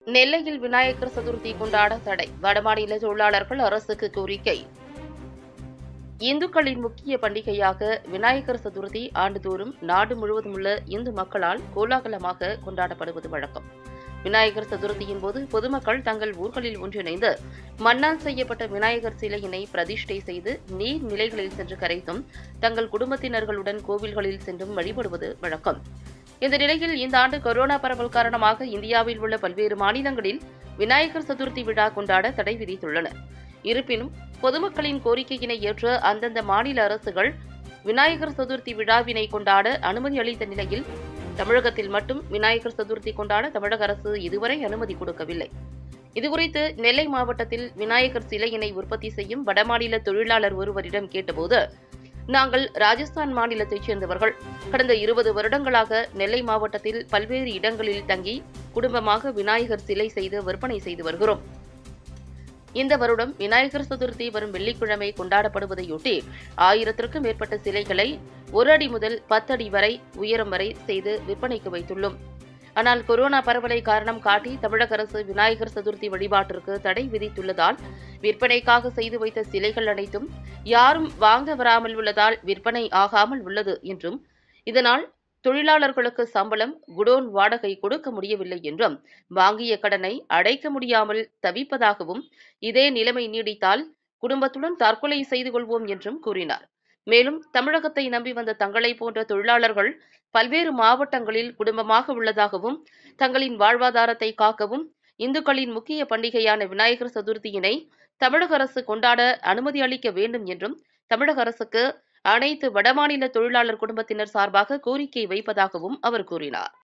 நெல்லையில் விநாயகர் சதுர்த்தி கொண்டாட தடை வடமாநில தொழிலாளர்கள் அரசுக்கு கோரிக்கை இந்துக்களின் முக்கிய பண்டிகையாக விநாயகர் சதுர்த்தி ஆண்டுதோறும் நாடு முழுவதும் உள்ள இந்து மக்களால் கோலாகலமாக கொண்டாடப்படுவது வழக்கம் விநாயகர் சதுர்த்தியின் போது பொதுமக்கள் தங்கள் ஊர்களில் ஒன்றிணைந்து மண்ணால் செய்யப்பட்ட விநாயகர் சிலையினை பிரதிஷ்டை செய்து நீர் நிலைகளில் சென்று கரைத்தும் தங்கள் குடும்பத்தினர்களுடன் கோவில்களில் சென்றும் வழிபடுவது வழக்கம் இந்த நிலையில் இந்த ஆண்டு கொரோனா பரவல் காரணமாக இந்தியாவில் உள்ள பல்வேறு மாநிலங்களில் விநாயகர் சதுர்த்தி விழா கொண்டாட தடை விதித்துள்ளன இருப்பினும் பொதுமக்களின் கோரிக்கையினை ஏற்ற அந்தந்த மாநில அரசுகள் விநாயகர் சதுர்த்தி விழாவினை கொண்டாட அனுமதி அளித்த நிலையில் தமிழகத்தில் மட்டும் விநாயகர் சதுர்த்தி கொண்டாட தமிழக அரசு இதுவரை அனுமதி கொடுக்கவில்லை இதுகுறித்து நெல்லை மாவட்டத்தில் விநாயகர் சிலையினை உற்பத்தி செய்யும் வடமாநில தொழிலாளர் ஒருவரிடம் கேட்டபோது நாங்கள் ராஜஸ்தான் மாநிலத்தைச் சேர்ந்தவர்கள் கடந்த இருபது வருடங்களாக நெல்லை மாவட்டத்தில் பல்வேறு இடங்களில் தங்கி குடும்பமாக விநாயகர் சிலை செய்து விற்பனை செய்து வருகிறோம் இந்த வருடம் விநாயகர் சதுர்த்தி வரும் வெள்ளிக்கிழமை கொண்டாடப்படுவதையொட்டி ஆயிரத்திற்கும் மேற்பட்ட சிலைகளை ஒரு அடி முதல் பத்து அடி வரை உயரம் வரை செய்து விற்பனைக்கு வைத்துள்ளோம் ஆனால் கொரோனா பரவலை காரணம் காட்டி தமிழக அரசு விநாயகர் சதுர்த்தி வழிபாட்டிற்கு தடை விதித்துள்ளதால் விற்பனைக்காக செய்து வைத்த சிலைகள் அனைத்தும் யாரும் வாங்க வராமல் உள்ளதால் விற்பனை ஆகாமல் உள்ளது என்றும் இதனால் தொழிலாளர்களுக்கு சம்பளம் குடோன் வாடகை கொடுக்க முடியவில்லை என்றும் வாங்கிய கடனை அடைக்க முடியாமல் தவிப்பதாகவும் இதே நிலைமை நீடித்தால் குடும்பத்துடன் தற்கொலை செய்து கொள்வோம் என்றும் கூறினார் மேலும் தமிழகத்தை நம்பி வந்த தங்களை போன்ற தொழிலாளர்கள் பல்வேறு மாவட்டங்களில் குடும்பமாக உள்ளதாகவும் தங்களின் வாழ்வாதாரத்தை காக்கவும் இந்துக்களின் முக்கிய பண்டிகையான விநாயகர் சதுர்த்தியினை தமிழக அரசு கொண்டாட அனுமதி அளிக்க வேண்டும் என்றும் தமிழக அரசுக்கு அனைத்து வடமாநில தொழிலாளர் குடும்பத்தினர் சார்பாக கோரிக்கை வைப்பதாகவும் அவர் கூறினார்